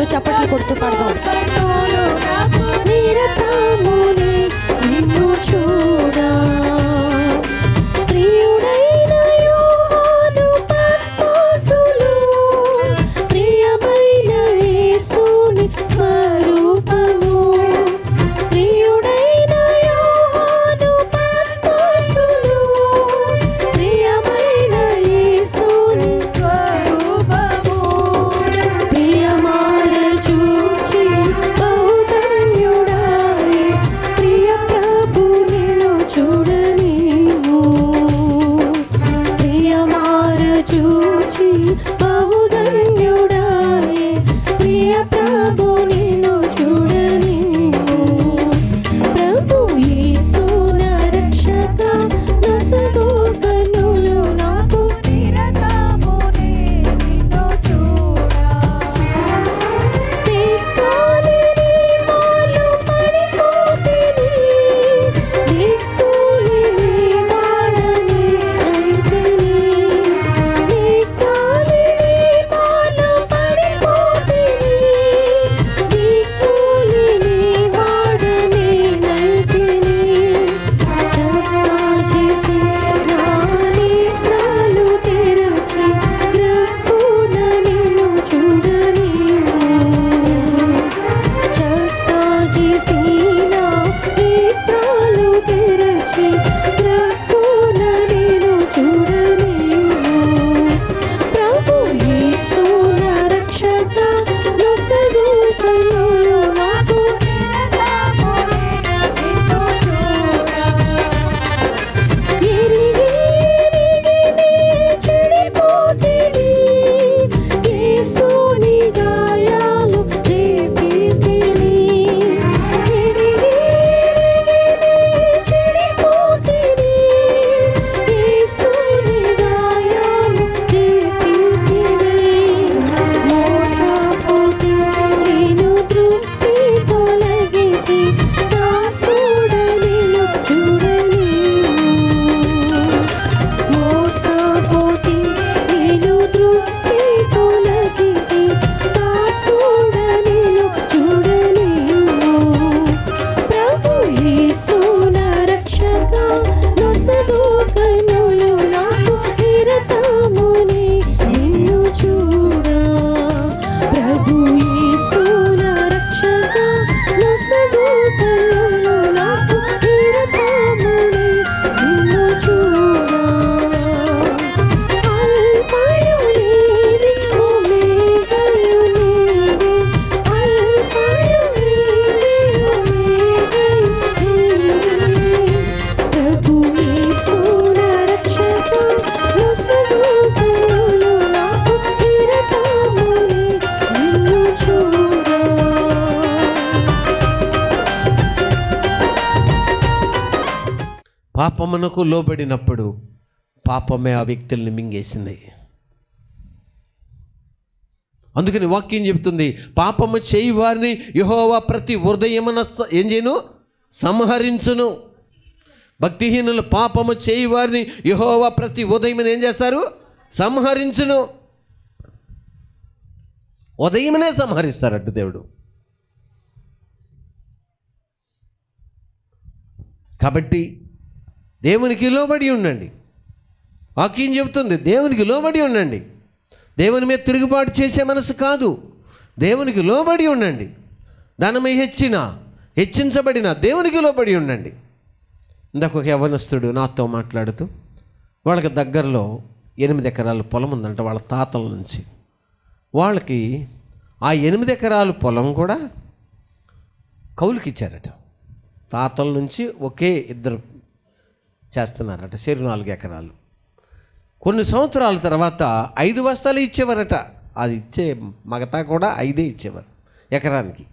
అందరూ చప్పట్లు కొడుతూ పాడదాం నిరతమునే నిన్ను చూడా ప్రియుడైన యోహాను పద్మసులు ప్రియమైన యేసుని స్వరూపము ప్రియుడైన యోహాను పద్మసులు ప్రియమైన యేసుని స్వరూపము ప్రియమార చూచి బహుధన్యుడాయి ప్రియ ప్రభు నిన్ను చూడనీవు ప్రియమార చూచి బహుధన్యుడాయి ప్రియ ప్రభు నిన్ను చూడనీవు ప్రభు యేసు నా రక్షక నసగో కన్నులు నాకు నిరతమునే నిన్ను చూడా దిక్కులేని వాళ్ళు పడిపోతిని దిక్కులేని వాడని అయితిని దిక్కులేని వాళ్ళు పడిపోతిని దిక్కులేని వాడని అయితిని చక్కా చేసి నా నేత్రాలు తెరచి రక్కున నిన్ను చూడనీవు చక్కా చేసి నా నేత్రాలు తెరచి రక్కున నిన్ను చూడనీవు ప్రభు యేసు నా రక్షక నొసగు కన్నులు నాకు నిన్ను చూడా ఎరిగి ఎరిగి చెడిపోతిని యేసుని గాయాలు రేపితిని ఎరిగి ఎరిగి చెడిపోతిని యేసుని గాయాలు రేపితిని మోసపోతి నేను దృష్టి తొలగితి దాసుడనిను చూడనీవు మోసపోతి నేను దృష్టి తొలగితి దాసుడనిను చూడనీవు ప్రభు యేసు నా రక్షక నొసగు కన్నులు నాకు నిరతముని నిన్ను చూడా ప్రభు యేసు నా రక్షక నొసగు కన్నులు నాకు నిరతముని నిన్ను చూడా అల్పయు నీవే ఒమేగయు నీవే అల్పయు నీవే ఒమేగయు నీవే ప్రభు యేసు నా రక్షక నొసగు కన్నులు నాకు నిరతముని నిన్ను చూడా పాపమునకు లోబడినప్పుడు పాపమే ఆ వ్యక్తుల్ని మింగేసింది అందుకని వాక్యం చెబుతుంది పాపము చేయి వారిని యహోవా ప్రతి హృదయమున స- ఏం చేయను సంహరించును భక్తిహీనులు పాపము చేయి వారిని యహోవా ప్రతి ఉదయమున ఏం చేస్తారు సంహరించును ఉదయమునే సంహరిస్తారట దేవుడు కాబట్టి దేవునికి లోబడి ఉండండి వాక్యం చెబుతుంది దేవునికి లోబడి ఉండండి దేవుని మీద తిరుగుబాటు చేసే మనసు కాదు దేవునికి లోబడి ఉండండి ధనమే హెచ్చిన హెచ్చించబడిన దేవునికి లోబడి ఉండండి ఇందాక ఒక యవనస్తుడు నాతో మాట్లాడుతూ వాళ్ళకి దగ్గరలో ఎనిమిది ఎకరాల పొలం ఉందంట వాళ్ళ తాతల నుంచి వాళ్ళకి ఆ ఎనిమిది ఎకరాల పొలం కూడా కౌలుకి ఇచ్చారట తాతల నుంచి ఒకే ఇద్దరు చేస్తున్నారట చెరు నాలుగు ఎకరాలు కొన్ని సంవత్సరాల తర్వాత ఐదు బస్తాలు ఇచ్చేవారట అది ఇచ్చే మగతా కూడా ఐదే ఇచ్చేవారు ఎకరానికి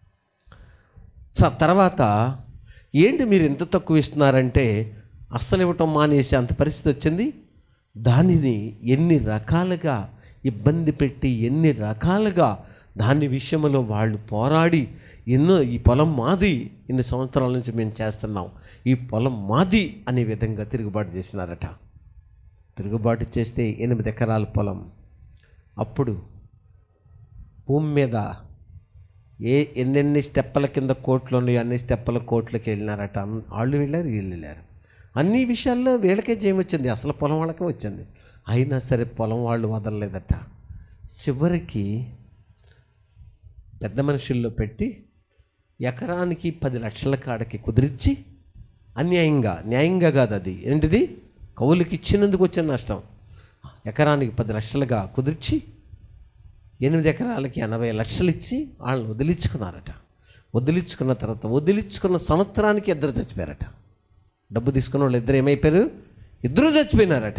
స తర్వాత ఏంటి మీరు ఎంత తక్కువ ఇస్తున్నారంటే అస్సలు ఇవ్వటం మానేసి అంత పరిస్థితి వచ్చింది దానిని ఎన్ని రకాలుగా ఇబ్బంది పెట్టి ఎన్ని రకాలుగా దాని విషయంలో వాళ్ళు పోరాడి ఎన్నో ఈ పొలం మాది ఇన్ని సంవత్సరాల నుంచి మేము చేస్తున్నాం ఈ పొలం మాది అనే విధంగా తిరుగుబాటు చేసినారట తిరుగుబాటు చేస్తే ఎనిమిది ఎకరాల పొలం అప్పుడు భూమి మీద ఏ ఎన్నెన్ని స్టెప్పుల కింద కోట్లు ఉన్నాయో అన్ని స్టెప్పుల కోట్లకి వెళ్ళినారట అన్- వాళ్ళు వెళ్ళారు వీళ్ళు వెళ్ళారు అన్ని విషయాల్లో వీళ్ళకే జయం వచ్చింది అసలు పొలం వాళ్ళకే వచ్చింది అయినా సరే పొలం వాళ్ళు వదలలేదట చివరికి పెద్ద మనుషుల్లో పెట్టి ఎకరానికి పది లక్షల కాడకి కుదిరించి అన్యాయంగా న్యాయంగా కాదు అది ఏంటిది కౌలుకి ఇచ్చినందుకు వచ్చిన నష్టం ఎకరానికి పది లక్షలుగా కుదిర్చి ఎనిమిది ఎకరాలకి ఎనభై లక్షలు ఇచ్చి వాళ్ళని వదిలించుకున్నారట వదిలించుకున్న తర్వాత వదిలించుకున్న సంవత్సరానికి ఇద్దరు చచ్చిపోయారట డబ్బు తీసుకున్న వాళ్ళు ఇద్దరు ఏమైపోయారు ఇద్దరు చచ్చిపోయినారట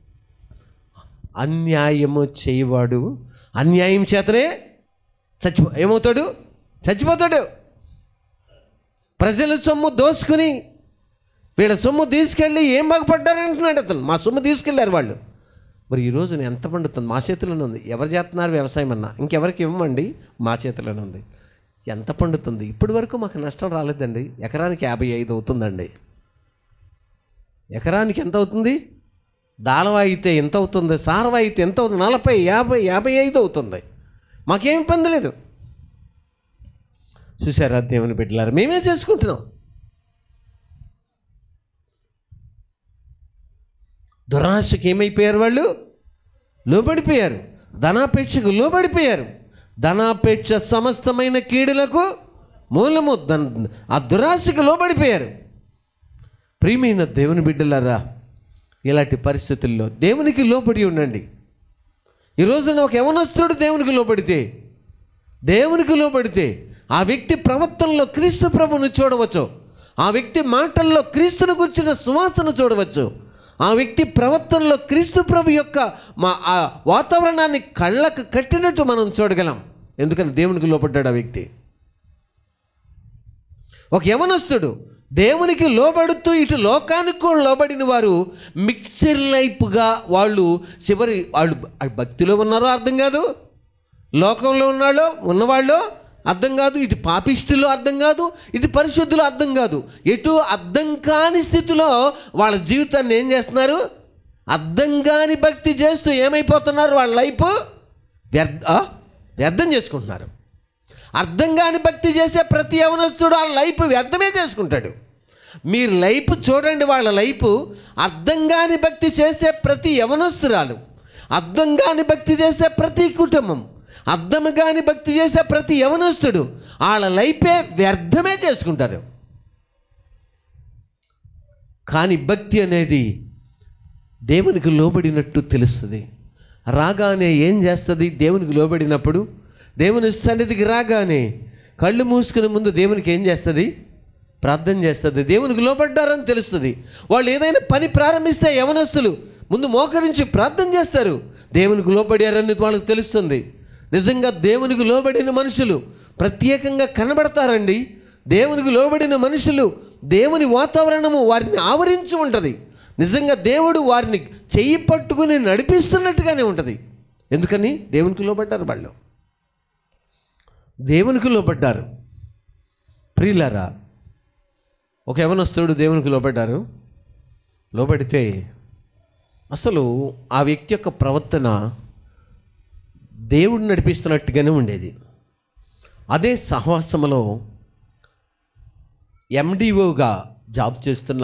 అన్యాయము చేయవాడు అన్యాయం చేతనే చచ్చిపో ఏమవుతాడు చచ్చిపోతాడు ప్రజల సొమ్ము దోసుకుని వీళ్ళ సొమ్ము తీసుకెళ్ళి ఏం బాగుపడ్డారంటున్నాడు అతను మా సొమ్ము తీసుకెళ్ళారు వాళ్ళు మరి ఈ రోజున ఎంత పండుతుంది మా చేతిలోనే ఉంది ఎవరు చేస్తున్నారు వ్యవసాయం అన్నా ఇంకెవరికి ఇవ్వమండి మా చేతిలోనే ఉంది ఎంత పండుతుంది ఇప్పటి వరకు మాకు నష్టం రాలేదండి ఎకరానికి యాభై ఐదు అవుతుందండి ఎకరానికి ఎంత అవుతుంది దాళవ అయితే ఎంత అవుతుంది సారవ అయితే ఎంత అవుతుంది నలభై యాభై యాభై ఐదు అవుతుంది మాకేం ఇబ్బంది లేదు చూసారా దేవుని బిడ్డలారు మేమే చేసుకుంటున్నాం దురాశకి ఏమైపోయారు వాళ్ళు లోబడిపోయారు ధనాపేక్షకు లోబడిపోయారు ధనాపేక్ష సమస్తమైన కీడులకు మూలము దన్ ఆ దురాశకు లోబడిపోయారు ప్రియమైన దేవుని బిడ్డలారా ఇలాంటి పరిస్థితుల్లో దేవునికి లోబడి ఉండండి ఈ రోజున ఒక యవనస్తుడు దేవునికి లోబడితే దేవునికి లోబడితే ఆ వ్యక్తి ప్రవర్తనలో క్రీస్తు ప్రభును చూడవచ్చు ఆ వ్యక్తి మాటల్లో క్రీస్తును గురించిన సువాసన చూడవచ్చు ఆ వ్యక్తి ప్రవర్తనలో క్రీస్తు ప్రభు యొక్క మా ఆ వాతావరణాన్ని కళ్ళకు కట్టినట్టు మనం చూడగలం ఎందుకని దేవునికి లోబడ్డాడు ఆ వ్యక్తి ఒక యవనస్తుడు దేవునికి లోబడుతూ ఇటు లోకానికి కూడా లోబడిన వారు మిక్చర్ లైఫ్గా వాళ్ళు చివరి వాళ్ళు భక్తిలో ఉన్నారో అర్థం కాదు లోకంలో ఉన్నాళ్ళో ఉన్నవాళ్ళు అర్థం కాదు ఇటు పాపిష్టులు అర్థం కాదు ఇటు పరిశుద్ధులు అర్థం కాదు ఎటు అర్థం కాని స్థితిలో వాళ్ళ జీవితాన్ని ఏం చేస్తున్నారు అర్థం కాని భక్తి చేస్తూ ఏమైపోతున్నారు వాళ్ళ లైఫ్ వ్యర్థ ఆ? వ్యర్థం చేసుకుంటున్నారు అర్థం కాని భక్తి చేసే ప్రతి యవనస్తుడు వాళ్ళ లైఫ్ వ్యర్థమే చేసుకుంటాడు మీరు లైఫ్ చూడండి వాళ్ళ లైఫ్ అర్థం కాని భక్తి చేసే ప్రతి యవనస్తురాలు అర్థం కాని భక్తి చేసే ప్రతి కుటుంబం అర్థం కాని భక్తి చేసే ప్రతి యవనస్తుడు వాళ్ళ లైఫే వ్యర్థమే చేసుకుంటారు కానీ భక్తి అనేది దేవునికి లోబడినట్టు తెలుస్తుంది రాగానే ఏం చేస్తుంది దేవునికి లోబడినప్పుడు దేవుని సన్నిధికి రాగానే కళ్ళు మూసుకునే ముందు దేవునికి ఏం చేస్తుంది ప్రార్థన చేస్తుంది దేవునికి లోబడ్డారని తెలుస్తుంది వాళ్ళు ఏదైనా పని ప్రారంభిస్తే యవనస్తులు ముందు మోకరించి ప్రార్థన చేస్తారు దేవునికి లోబడారని వాళ్ళకి తెలుస్తుంది నిజంగా దేవునికి లోబడిన మనుషులు ప్రత్యేకంగా కనబడతారండి దేవునికి లోబడిన మనుషులు దేవుని వాతావరణము వారిని ఆవరించి ఉంటుంది నిజంగా దేవుడు వారిని చెయ్యి పట్టుకుని నడిపిస్తున్నట్టుగానే ఉంటుంది ఎందుకని దేవునికి లోబడ్డారు వాళ్ళు దేవునికి లోబడ్డారు ప్రియులారా ఒక యవనస్తుడు దేవునికి లోబడ్డారు లోబడితే అసలు ఆ వ్యక్తి యొక్క ప్రవర్తన దేవుడు నడిపిస్తున్నట్టుగానే ఉండేది అదే సహవాసంలో ఎండిఓగా జాబ్ చేస్తున్న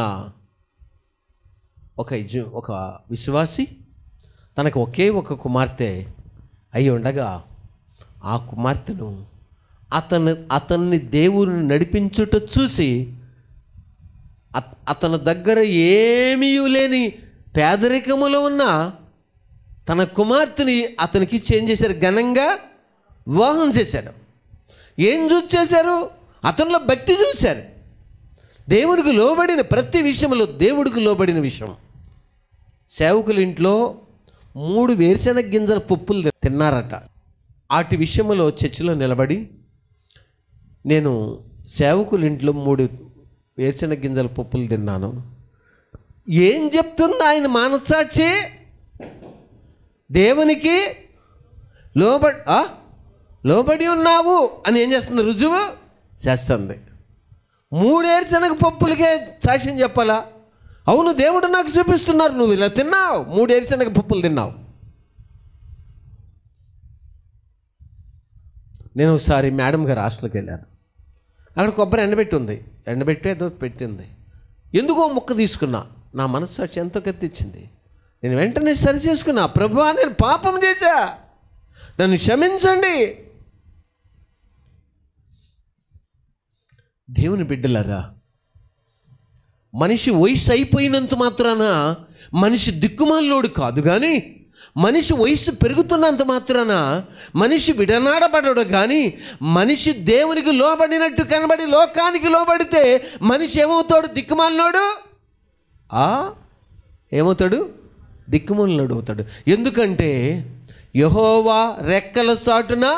ఒక యజ- ఒక విశ్వాసి తనకు ఒకే ఒక కుమార్తె అయి ఉండగా ఆ కుమార్తెను అతను అతన్ని దేవుని నడిపించుట చూసి అత- అతని దగ్గర ఏమీ లేని పేదరికములో ఉన్న తన కుమార్తెని అతనికి చేంజ్ చేశారు ఘనంగా వివాహం చేశారు ఏం చూసి చేశారు అతనిలో భక్తి చూశారు దేవునికి లోబడిన ప్రతి విషయంలో దేవుడికి లోబడిన విషయం సేవకుల ఇంట్లో మూడు వేరుశెనగ గింజల పప్పులు తిన్నారట వాటి విషయంలో చర్చిలో నిలబడి నేను సేవకుల ఇంట్లో మూడు వేరుశెనగ గింజల పప్పులు తిన్నాను ఏం చెప్తుంది ఆయన మానసాక్షి దేవునికి లోబడి ఆ? లోబడి ఉన్నావు అని ఏం చేస్తుంది రుజువు చేస్తుంది మూడేరు శనగ పప్పులకే సాక్ష్యం చెప్పాలా అవును దేవుడు నాకు చూపిస్తున్నారు నువ్వు ఇలా తిన్నావు మూడేరు శనగ పప్పులు తిన్నావు నేను ఒకసారి మేడం గారు హాస్టల్కి వెళ్ళాను అక్కడ కొబ్బరి ఎండబెట్టి ఉంది ఎండబెట్టి ఏదో పెట్టింది ఎందుకో ముక్క తీసుకున్నా నా మనస్సాక్షి ఎంతో కత్తిచ్చింది నేను వెంటనే సరి చేసుకున్నా ప్రభువా నేను పాపం చేశా నన్ను క్షమించండి దేవుని బిడ్డలారా మనిషి వయసు అయిపోయినంత మాత్రాన మనిషి దిక్కుమాలోడు కాదు కానీ మనిషి వయసు పెరుగుతున్నంత మాత్రాన మనిషి విడనాడబడడు కానీ మనిషి దేవునికి లోబడినట్టు కనబడి లోకానికి లోబడితే మనిషి ఏమవుతాడు దిక్కుమాలినోడు ఆ ఏమవుతాడు దిక్కుమాలినోడు అవుతాడు ఎందుకంటే యహోవా రెక్కల చాటున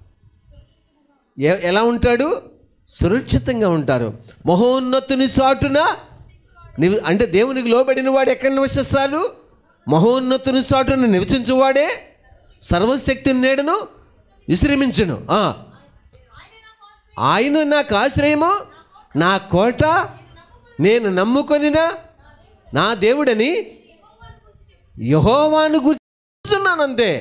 ఎ- ఎలా ఉంటాడు సురక్షితంగా ఉంటారు మహోన్నతుని చాటున నివ అంటే దేవునికి లోబడిన వాడు ఎక్కడ నివసిస్తాడు మహోన్నతుని చాటున నివసించువాడే సర్వశక్తిని నేడును విశ్రమించును ఆ. ఆయన నాకు ఆశ్రయము నా కోట నేను నమ్ముకొనిన నా దేవుడని యహోవాను గుర్తున్నాను అంతే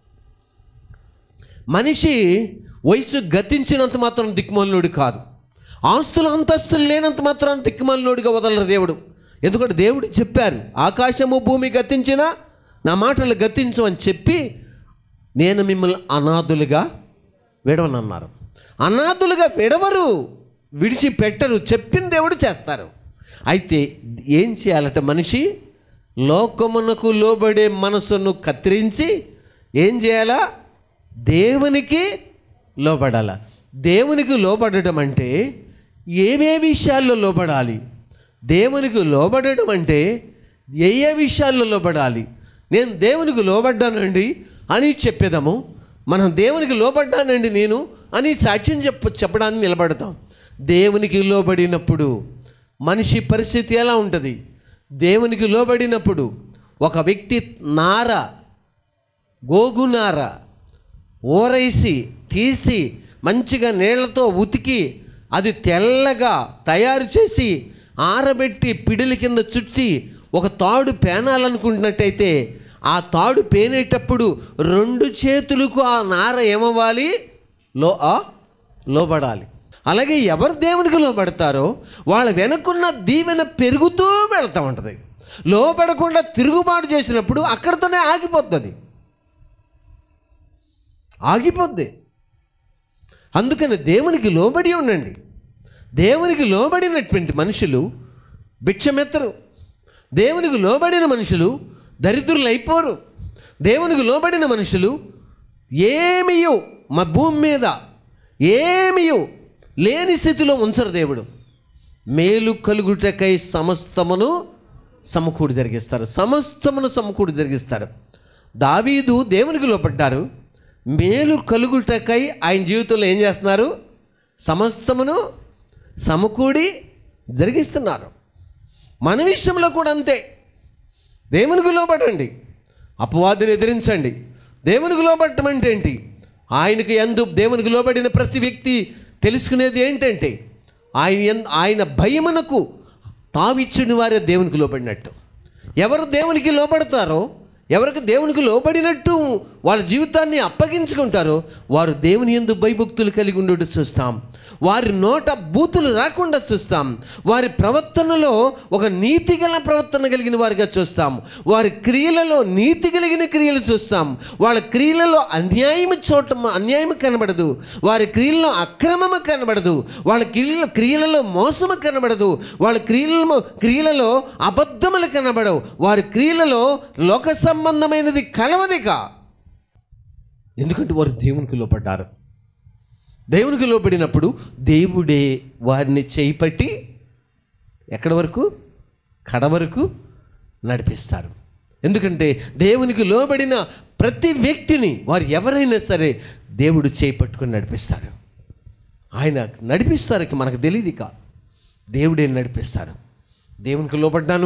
మనిషి వయసు గతించినంత మాత్రం దిక్కుమాలినోడు కాదు ఆస్తులు అంతస్తులు లేనంత మాత్రం దిక్కుమాలినోడిగా వదలరు దేవుడు ఎందుకంటే దేవుడు చెప్పారు ఆకాశము భూమి గతించిన నా మాటలు గతించు అని చెప్పి నేను మిమ్మల్ని అనాథులుగా విడవనన్నారు అనాథులుగా విడవరు విడిచిపెట్టరు చెప్పిన దేవుడు చేస్తారు అయితే ఏం చేయాలట మనిషి లోకమునకు లోబడే మనసును కత్తిరించి ఏం చేయాలా దేవునికి లోబడాల దేవునికి లోబడటం అంటే ఏవే విషయాల్లో లోబడాలి దేవునికి లోబడడం అంటే ఏ ఏ విషయాల్లో లోబడాలి నేను దేవునికి లోబడ్డానండి అని చెప్పేదాము మనం దేవునికి లోబడ్డానండి నేను అని సాక్ష్యం చెప్ప చెప్పడానికి నిలబడతాం దేవునికి లోబడినప్పుడు మనిషి పరిస్థితి ఎలా ఉంటుంది దేవునికి లోబడినప్పుడు ఒక వ్యక్తి నార గోగునార ఊరేసి తీసి మంచిగా నీళ్లతో ఉతికి అది తెల్లగా తయారు చేసి ఆరబెట్టి పిడిల కింద చుట్టి ఒక తాడు పేనాలనుకుంటున్నట్టయితే ఆ తాడు పేనేటప్పుడు రెండు చేతులకు ఆ నార ఏమవ్వాలి లో ఆ లోబడాలి అలాగే ఎవరు దేవునికి లోబడతారో వాళ్ళ వెనకున్న దీవెన పెరుగుతూ వెళ్తూ ఉంటుంది లోబడకుండా తిరుగుబాటు చేసినప్పుడు అక్కడితోనే ఆగిపోతుంది ఆగిపోద్ది అందుకని దేవునికి లోబడి ఉండండి దేవునికి లోబడినటువంటి మనుషులు భిక్షమెత్తరు దేవునికి లోబడిన మనుషులు దరిద్రులు అయిపోరు దేవునికి లోబడిన మనుషులు ఏమియో మా భూమి మీద ఏమియో లేని స్థితిలో ఉంచరు దేవుడు మేలు కలుగుటకై సమస్తమును సమకూడి జరిగిస్తారు సమస్తమును సమకూడి జరిగిస్తారు దావీదు దేవునికి లోపడ్డారు మేలు కలుగుటకై ఆయన జీవితంలో ఏం చేస్తున్నారు సమస్తమును సమకూడి జరిగిస్తున్నారు మన విషయంలో కూడా అంతే దేవునికి లోబడండి అపవాదిని ఎదిరించండి దేవునికి లోబడటం అంటే ఏంటి ఆయనకి ఎందు దేవునికి లోబడిన ప్రతి వ్యక్తి తెలుసుకునేది ఏంటంటే ఆయన ఎన్- ఆయన భయమునకు తావిచ్చిన వారే దేవునికి లోబడినట్టు ఎవరు దేవునికి లోబడతారో ఎవరికి దేవునికి లోబడినట్టు వాళ్ళ జీవితాన్ని అప్పగించుకుంటారో వారు దేవుని ఎందు భయభక్తులు కలిగి ఉండడం చూస్తాం వారి నోట బూతులు రాకుండా చూస్తాం వారి ప్రవర్తనలో ఒక నీతి గల ప్రవర్తన కలిగిన వారిగా చూస్తాం వారి క్రియలలో నీతి కలిగిన క్రియలు చూస్తాం వాళ్ళ క్రియలలో అన్యాయం చూడటం అన్యాయం కనబడదు వారి క్రియలలో అక్రమము కనబడదు వాళ్ళ క్రియల క్రియలలో మోసము కనబడదు వాళ్ళ క్రియలలో క్రియలలో అబద్ధములు కనబడవు వారి క్రియలలో లోక సంబంధమైనది కలవదిగా ఎందుకంటే వారు దేవునికి లోపడ్డారు దేవునికి లోబడినప్పుడు దేవుడే వారిని చేయిపట్టి ఎక్కడి వరకు కడ వరకు నడిపిస్తారు ఎందుకంటే దేవునికి లోబడిన ప్రతి వ్యక్తిని వారు ఎవరైనా సరే దేవుడు చేపట్టుకొని నడిపిస్తారు ఆయన నడిపిస్తారు ఇక మనకు తెలియదు ఇక దేవుడే నడిపిస్తారు దేవునికి లోబడ్డాను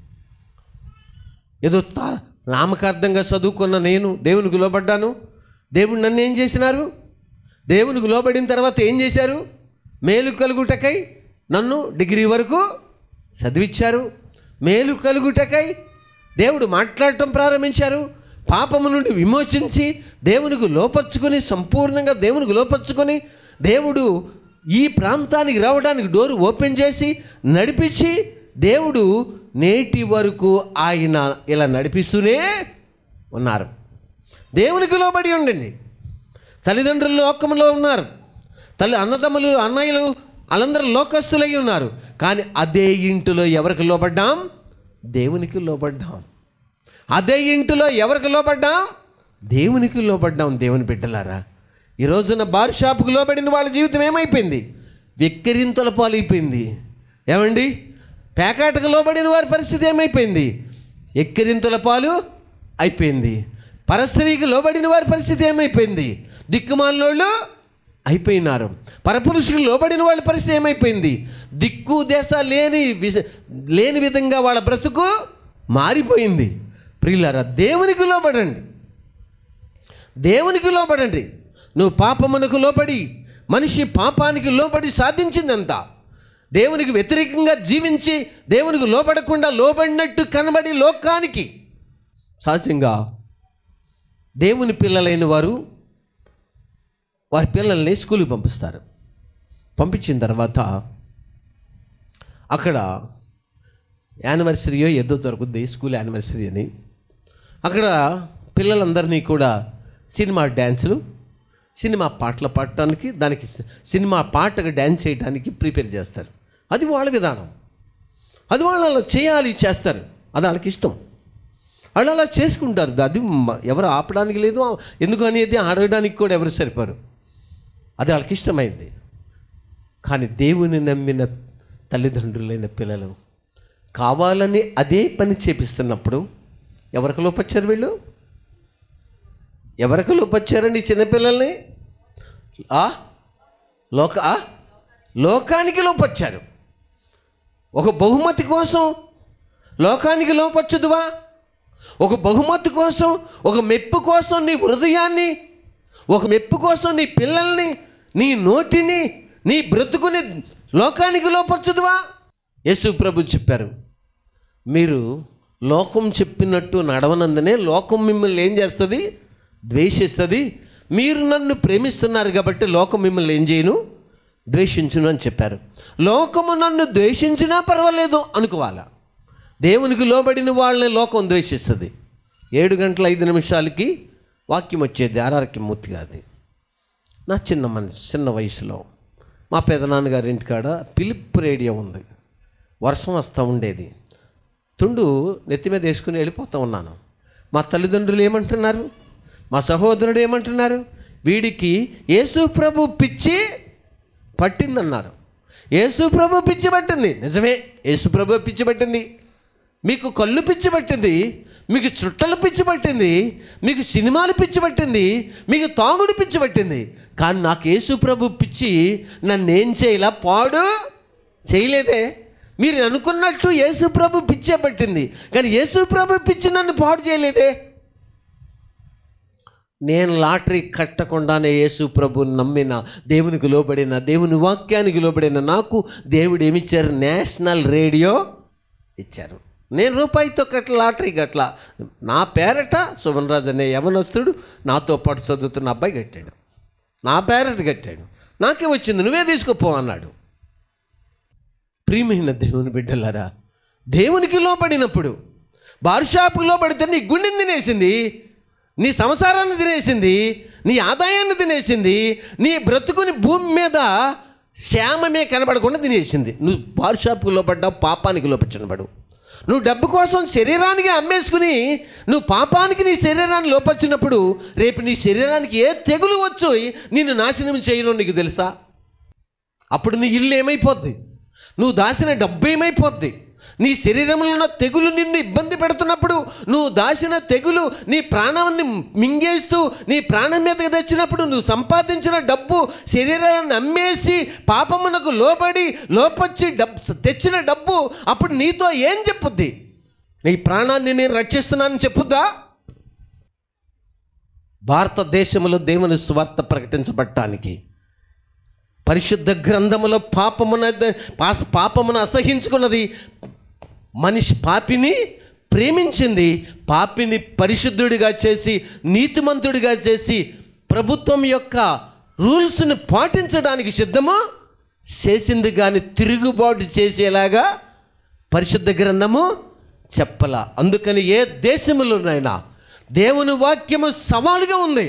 ఏదో తా నామకార్థంగా చదువుకున్న నేను దేవునికి లోబడ్డాను దేవుడు నన్ను ఏం చేసినారు దేవునికి లోబడిన తర్వాత ఏం చేశారు మేలు కలుగుటకై నన్ను డిగ్రీ వరకు చదివించారు మేలు కలుగుటకై దేవుడు మాట్లాడటం ప్రారంభించారు పాపము నుండి విమోచించి దేవునికి లోపరుచుకొని సంపూర్ణంగా దేవునికి లోపరుచుకొని దేవుడు ఈ ప్రాంతానికి రావడానికి డోరు ఓపెన్ చేసి నడిపించి దేవుడు నేటి వరకు ఆయన ఇలా నడిపిస్తూనే ఉన్నారు దేవునికి లోబడి ఉండండి తల్లిదండ్రులు లోకంలో ఉన్నారు తల్లి అన్నదమ్ములు అన్నయ్యలు వాళ్ళందరూ లోకస్తులై ఉన్నారు కానీ అదే ఇంటిలో ఎవరికి లోబడ్డాం దేవునికి లోబడ్డాం అదే ఇంటిలో ఎవరికి లోబడ్డాం దేవునికి లోబడ్డాం దేవుని బిడ్డలారా ఈ రోజున బార్ షాపుకు లోబడిన వాళ్ళ జీవితం ఏమైపోయింది వెక్కిరింతల పాలైపోయింది ఏమండి పేకాటకు లోబడిన వారి పరిస్థితి ఏమైపోయింది ఎక్కిరింతల పాలు అయిపోయింది పరస్త్రీకి లోబడిన వారి పరిస్థితి ఏమైపోయింది దిక్కుమాలినోళ్ళు అయిపోయినారు పరపురుషులకు లోబడిన వాళ్ళ పరిస్థితి ఏమైపోయింది దిక్కు దేశ లేని విష- లేని విధంగా వాళ్ళ బ్రతుకు మారిపోయింది ప్రియులారా దేవునికి లోబడండి దేవునికి లోబడండి నువ్వు పాపమునకు లోబడి మనిషి పాపానికి లోబడి సాధించిందంతా దేవునికి వ్యతిరేకంగా జీవించి దేవునికి లోబడకుండా లోబడినట్టు కనబడి లోకానికి సహజంగా దేవుని పిల్లలైన వారు వారి పిల్లల్ని స్కూల్కి పంపిస్తారు పంపించిన తర్వాత అక్కడ యానివర్సరీయో ఏదో దొరుకుద్ది స్కూల్ యానివర్సరీ అని అక్కడ పిల్లలందరినీ కూడా సినిమా డ్యాన్సులు సినిమా పాటలు పాడటానికి దానికి సి- సినిమా పాటకు డ్యాన్స్ చేయడానికి ప్రిపేర్ చేస్తారు అది వాళ్ళ విధానం అది వాళ్ళు అలా చేయాలి చేస్తారు అది వాళ్ళకి ఇష్టం వాళ్ళు అలా చేసుకుంటారు అది మ- ఎవరు ఆపడానికి లేదు ఎందుకు అనేది అడగడానికి కూడా ఎవరు సరిపోరు అది వాళ్ళకి ఇష్టమైంది కానీ దేవుని నమ్మిన తల్లిదండ్రులైన పిల్లలు కావాలని అదే పని చేపిస్తున్నప్పుడు ఎవరికి లోపొచ్చారు వీళ్ళు ఎవరికి లోపొచ్చారండి ఈ చిన్నపిల్లల్ని ఆ లోక ఆ? లోకానికి లోపొచ్చారు ఒక బహుమతి కోసం లోకానికి లోపొచ్చుదువా ఒక బహుమతి కోసం ఒక మెప్పు కోసం నీ హృదయాన్ని ఒక మెప్పు కోసం నీ పిల్లల్ని నీ నోటిని నీ బ్రతుకుని లోకానికి లోపరచుదువా యేసు ప్రభు చెప్పారు మీరు లోకం చెప్పినట్టు నడవనందునే లోకం మిమ్మల్ని ఏం చేస్తుంది ద్వేషిస్తుంది మీరు నన్ను ప్రేమిస్తున్నారు కాబట్టి లోకం మిమ్మల్ని ఏం చేయను ద్వేషించును అని చెప్పారు లోకము నన్ను ద్వేషించినా పర్వాలేదు అనుకోవాలా దేవునికి లోబడిన వాళ్ళని లోకం ద్వేషిస్తుంది ఏడు గంటల ఐదు నిమిషాలకి వాక్యం వచ్చేది ఆర్ఆర్కి మూర్తి గారిది నా చిన్న మనసు చిన్న వయసులో మా పెదనాన్నగారి ఇంటికాడ పిలిప్ రేడియో ఉంది వర్షం వస్తూ ఉండేది తుండు నెత్తి మీద వేసుకుని వెళ్ళిపోతూ ఉన్నాను మా తల్లిదండ్రులు ఏమంటున్నారు మా సహోదరుడు ఏమంటున్నారు వీడికి యేసు ప్రభు పిచ్చి పట్టిందన్నారు యేసు ప్రభు పిచ్చి పట్టింది నిజమే యేసు ప్రభు పిచ్చి పట్టింది మీకు కళ్ళు పిచ్చి పట్టింది మీకు చుట్టలు పిచ్చి పట్టింది మీకు సినిమాలు పిచ్చి పట్టింది మీకు తాగుడు పిచ్చి పట్టింది కానీ నాకు యేసు ప్రభు పిచ్చి నన్నేం చేయలా పాడు చేయలేదే మీరు అనుకున్నట్టు యేసు ప్రభు పిచ్చే పట్టింది కానీ యేసు ప్రభు పిచ్చి నన్ను పాడు చేయలేదే నేను లాటరీ కట్టకుండానే యేసు ప్రభు నమ్మిన దేవునికి లోబడిన దేవుని వాక్యానికి లోబడిన నాకు దేవుడు ఏమిచ్చారు నేషనల్ రేడియో ఇచ్చారు నేను రూపాయితో కట్ల లాటరీ కట్ల నా పేరట సుమన్ రాజు అనే యవనస్తుడు నాతో పాటు చదువుతున్న అబ్బాయి కట్టాడు నా పేరట కట్టాడు నాకే వచ్చింది నువ్వే తీసుకుపో అన్నాడు ప్రియమైన దేవుని బిడ్డలారా దేవునికి లోబడినప్పుడు బారు షాపుకి లోబడితే నీ గుండెని తినేసింది నీ సంసారాన్ని తినేసింది నీ ఆదాయాన్ని తినేసింది నీ బ్రతుకుని భూమి మీద శ్యామమే కనబడకుండా తినేసింది నువ్వు బారు షాపుకి లోపడ్డావు పాపానికి లోపచ్చినబడు నువ్వు డబ్బు కోసం శరీరానికి అమ్మేసుకుని నువ్వు పాపానికి నీ శరీరాన్ని లోపరిచినప్పుడు రేపు నీ శరీరానికి ఏ తెగులు వచ్చు నిన్ను నాశనం చేయను నీకు తెలుసా అప్పుడు నీ ఇల్లు ఏమైపోద్ది నువ్వు దాచిన డబ్బు ఏమైపోద్ది నీ శరీరంలో ఉన్న తెగులు నిన్ను ఇబ్బంది పెడుతున్నప్పుడు నువ్వు దాచిన తెగులు నీ ప్రాణాన్ని మింగేస్తూ నీ ప్రాణం మీదకి తెచ్చినప్పుడు నువ్వు సంపాదించిన డబ్బు శరీరాన్ని అమ్మేసి పాపమునకు లోబడి లోపొచ్చి డబ్బు తెచ్చిన డబ్బు అప్పుడు నీతో ఏం చెప్పుద్ది నీ ప్రాణాన్ని నేను రక్షిస్తున్నానని చెప్పుద్దా భారతదేశంలో దేవుని స్వార్థ ప్రకటించబడటానికి పరిశుద్ధ గ్రంథములో పాపమున పాస పాపమును అసహించుకున్నది మనిషి పాపిని ప్రేమించింది పాపిని పరిశుద్ధుడిగా చేసి నీతిమంతుడిగా చేసి ప్రభుత్వం యొక్క రూల్స్ని పాటించడానికి సిద్ధము చేసింది కానీ తిరుగుబాటు చేసేలాగా పరిశుద్ధ గ్రంథము చెప్పలా అందుకని ఏ దేశంలోనైనా దేవుని వాక్యము సవాలుగా ఉంది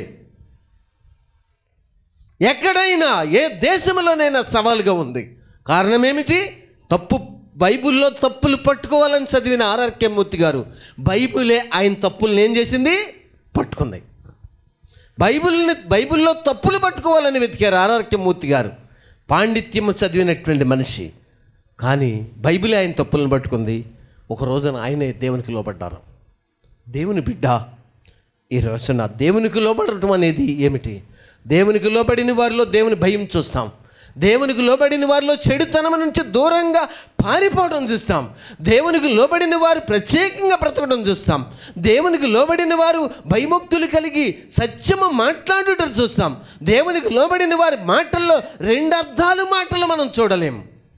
ఎక్కడైనా ఏ దేశంలోనైనా సవాలుగా ఉంది కారణం ఏమిటి తప్పు బైబిల్లో తప్పులు పట్టుకోవాలని చదివిన ఆర్ఆర్కే మూర్తి గారు బైబిలే ఆయన తప్పుల్ని ఏం చేసింది పట్టుకుంది బైబిల్ని బైబిల్లో తప్పులు పట్టుకోవాలని వెతికారు ఆర్ఆర్కే మూర్తి గారు పాండిత్యము చదివినటువంటి మనిషి కానీ బైబిలే ఆయన తప్పులను పట్టుకుంది ఒక రోజున ఆయనే దేవునికి లోపడ్డారు దేవుని బిడ్డ ఈ రోజున దేవునికి లోబడటం అనేది ఏమిటి దేవునికి లోబడిన వారిలో దేవుని భయం చూస్తాం దేవునికి లోబడిన వారిలో చెడుతనం నుంచి దూరంగా పారిపోవడం చూస్తాం దేవునికి లోబడిన వారు ప్రత్యేకంగా బ్రతకడం చూస్తాం దేవునికి లోబడిన వారు భయముక్తులు కలిగి సత్యము మాట్లాడటం చూస్తాం దేవునికి లోబడిన వారి మాటల్లో రెండు అర్థాలు మాటలు మనం చూడలేం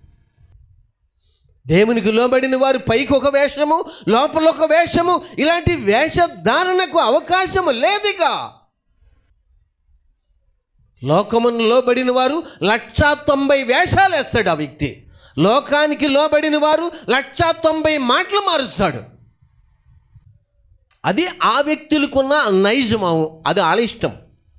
దేవునికి లోబడిన వారు పైకి ఒక వేషము లోపల ఒక వేషము ఇలాంటి వేషధారణకు అవకాశము లేదుగా లోకమును లోబడిన వారు లక్షా తొంభై వేషాలు వేస్తాడు ఆ వ్యక్తి లోకానికి లోబడిన వారు లక్షా తొంభై మాటలు మారుస్తాడు అది ఆ వ్యక్తులకున్న నైజము అది వాళ్ళ ఇష్టం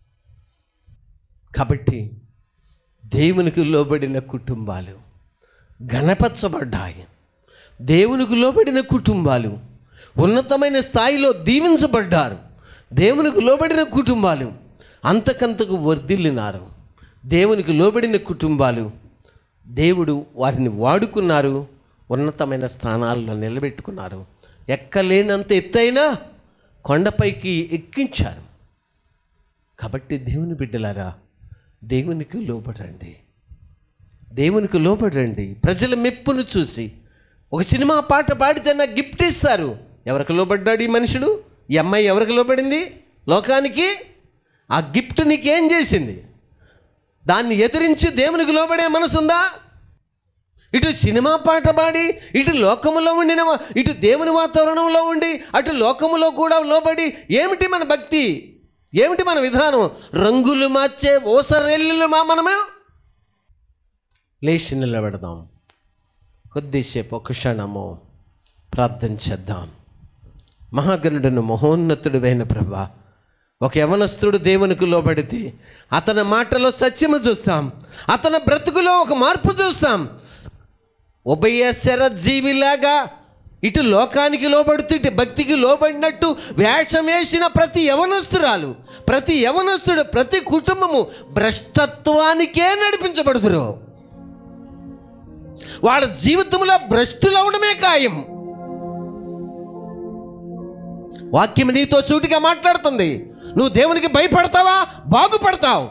కాబట్టి దేవునికి లోబడిన కుటుంబాలు గణపరచబడ్డాయి దేవునికి లోబడిన కుటుంబాలు ఉన్నతమైన స్థాయిలో దీవించబడ్డారు దేవునికి లోబడిన కుటుంబాలు అంతకంతకు వర్ధిల్లినారు దేవునికి లోబడిన కుటుంబాలు దేవుడు వారిని వాడుకున్నారు ఉన్నతమైన స్థానాల్లో నిలబెట్టుకున్నారు ఎక్కలేనంత ఎత్తైన కొండపైకి ఎక్కించారు కాబట్టి దేవుని బిడ్డలారా దేవునికి లోబడండి దేవునికి లోబడండి ప్రజల మెప్పును చూసి ఒక సినిమా పాట పాడితే నాకు గిఫ్ట్ ఇస్తారు ఎవరికి లోబడ్డాడు ఈ మనుషుడు ఈ అమ్మాయి ఎవరికి లోబడింది లోకానికి ఆ గిఫ్ట్ నీకేం చేసింది దాన్ని ఎదిరించి దేవునికి లోబడే మనసుందా ఇటు సినిమా పాట పాడి ఇటు లోకములో ఉండిన వా- ఇటు దేవుని వాతావరణంలో ఉండి అటు లోకములో కూడా లోబడి ఏమిటి మన భక్తి ఏమిటి మన విధానం రంగులు మార్చే ఓసరెల్లు మా మనమే లేచి నిలబెడదాం కొద్దిసేపు ఒక క్షణము ప్రార్థన చేద్దాం మహాగణుడును మహోన్నతుడువైన ప్రభా ఒక యవనస్తుడు దేవునికి లోబడితే అతని మాటలో సత్యము చూస్తాం అతని బ్రతుకులో ఒక మార్పు చూస్తాం ఉభయ శర జీవిలాగా ఇటు లోకానికి లోబడుతూ ఇటు భక్తికి లోబడినట్టు వేషం వేసిన ప్రతి యవనస్తురాలు ప్రతి యవనస్తుడు ప్రతి కుటుంబము భ్రష్టత్వానికే నడిపించబడుతురు వాళ్ళ జీవితంలో భ్రష్టులు అవడమే ఖాయం వాక్యం నీతో సూటిగా మాట్లాడుతుంది నువ్వు దేవునికి భయపడతావా బాగుపడతావు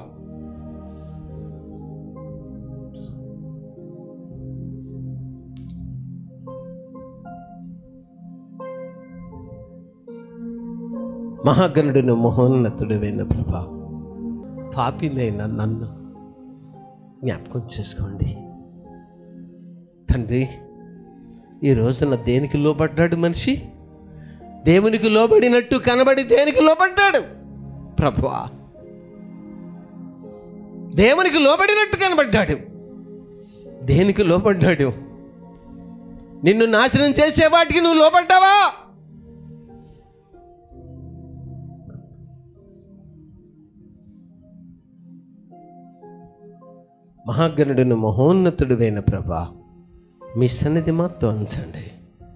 మహాగణుడును మహోన్నతుడువైన ప్రభా పాపినైన నన్ను జ్ఞాపకం చేసుకోండి తండ్రి ఈ రోజున దేనికి లోబడ్డాడు మనిషి దేవునికి లోబడినట్టు కనబడి దేనికి లోబడ్డాడు ప్రభువా దేవునికి లోబడినట్టు కనబడ్డాడు దేనికి లోబడ్డాడు నిన్ను నాశనం చేసే వాటికి నువ్వు లోబడ్డావా మహాగణుడును మహోన్నతుడువైన ప్రభా మీ సన్నిధి మాతో ఉంచండి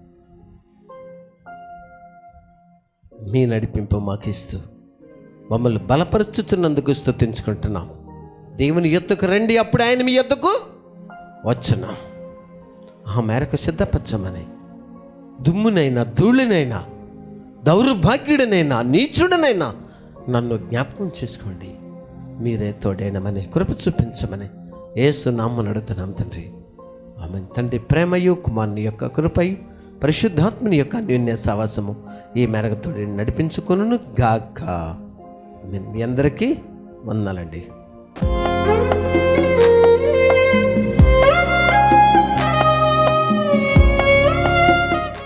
మీ నడిపింపు మాకు ఇస్తూ మమ్మల్ని బలపరుచుతున్నందుకు స్తుతించుకుంటున్నాం దేవుని ఎత్తుకు రండి అప్పుడు ఆయన మీ ఎత్తుకు వచ్చును ఆ మేరకు సిద్ధపరచమని దుమ్మునైనా ధూళినైనా దౌర్భాగ్యుడినైనా నీచుడనైనా నన్ను జ్ఞాపకం చేసుకోండి మీరే తోడైనమని కృప చూపించమని ఏసు నామ్మ నడుతున్నాం తండ్రి ఆమె తండ్రి ప్రేమయు కుమారుని యొక్క కృపయు పరిశుద్ధాత్మని యొక్క అన్యోన్య సావాసము ఈ మేరకు తోడి నడిపించుకొనును గాక మీ అందరికీ వందాలండి